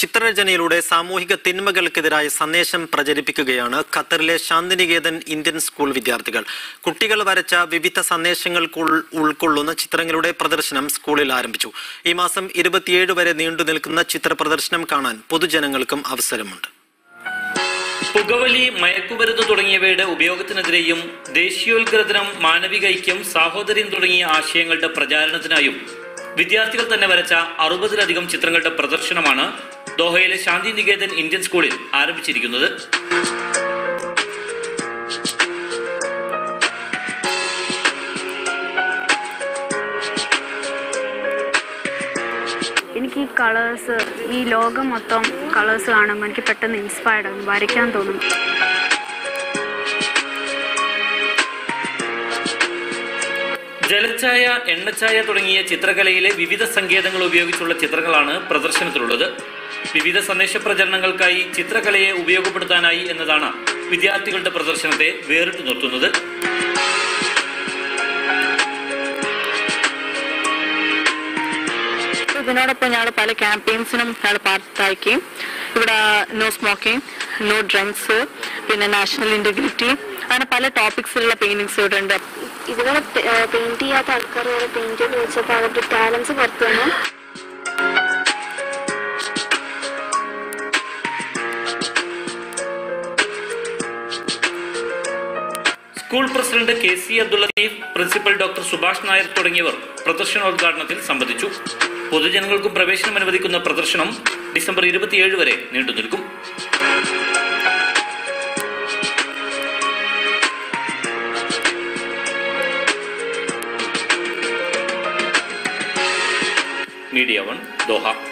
ചിത്രരചനയിലൂടെ സാമൂഹിക തിന്മകൾക്കെതിരായ സന്ദേശം പ്രചരിപ്പിക്കുകയാണ് ഖത്തറിലെ ശാന്തിനികേതൻ ഇന്ത്യൻ സ്കൂൾ വിദ്യാർത്ഥികൾ കുട്ടികൾ വരച്ച വിവിധ സന്ദേശങ്ങൾ ഉൾ- ഉൾക്കൊള്ളുന്ന ചിത്രങ്ങളുടെ പ്രദർശനം സ്കൂളിൽ ആരംഭിച്ചു ഈ മാസം ഇരുപത്തിയേഴ് വരെ നീണ്ടു നിൽക്കുന്ന ചിത്ര പ്രദർശനം കാണാൻ പൊതുജനങ്ങൾക്കും അവസരമുണ്ട് പുകവലി മയക്കുമരുന്ന് തുടങ്ങിയവയുടെ ഉപയോഗത്തിനെതിരെയും ദേശീയോത്ഗ്രഥനം മാനവിക ഐക്യം സാഹോദര്യം തുടങ്ങിയ ആശയങ്ങളുടെ പ്രചാരണത്തിനായും വിദ്യാർത്ഥികൾ തന്നെ വരച്ച അറുപതിലധികം ചിത്രങ്ങളുടെ പ്രദർശനമാണ് ദോഹയിലെ ശാന്തി നികേതൻ ഇന്ത്യൻ സ്കൂളിൽ ആരംഭിച്ചിരിക്കുന്നത് എനിക്ക് ഈ കളേഴ്സ് ഈ ലോകം മൊത്തം കളേഴ്സ് കാണുമ്പോൾ എനിക്ക് പെട്ടെന്ന് ഇൻസ്പയർഡ് ആകും വരയ്ക്കാൻ തോന്നും ജലച്ചായ എണ്ണച്ചായ തുടങ്ങിയ ചിത്രകലയിലെ വിവിധ സങ്കേതങ്ങൾ ഉപയോഗിച്ചുള്ള ചിത്രങ്ങളാണ് പ്രദർശനത്തിലുള്ളത് വിവിധ സന്ദേശ പ്രചരണങ്ങൾക്കായി ചിത്രകലയെ ഉപയോഗപ്പെടുത്താനായി എന്നതാണ് വിദ്യാർത്ഥികളുടെ പ്രദർശനത്തെ വേറിട്ടു നിർത്തുന്നത് ഇതിനോടൊപ്പം ഞങ്ങൾ പല ക്യാമ്പയിൻസിനും ഞങ്ങൾ പാർട്ടാക്കി ഇവിടെ നോ സ്മോക്കിംഗ് നോ ഡ്രങ്ക്സ് പിന്നെ നാഷണൽ ഇൻറ്റഗ്രിറ്റി അങ്ങനെ പല ടോപ്പിക്സിലുള്ള പെയിന്റിങ്സ് ഇവിടെ ഉണ്ട് ഇതുവരെ പെയിന്റ് ചെയ്യാത്ത ആൾക്കാർ വരെ പെയിന്റ് ചെയ്ത് വെച്ചപ്പോൾ അവരുടെ ടാലൻസ് പുറത്തു വന്നു school president K C Abdul Latheef principal doctor Subhash Nair തുടങ്ങിയവർ പ്രദർശനോദ്ഘാടനത്തിൽ സംബന്ധിച്ചു പൊതുജനങ്ങൾക്കും പ്രവേശനം അനുവദിക്കുന്ന പ്രദർശനം ഡിസംബർ ഇരുപത്തിയേഴ് വരെ നീണ്ടുനിൽക്കും മീഡിയ വൺ ദോഹ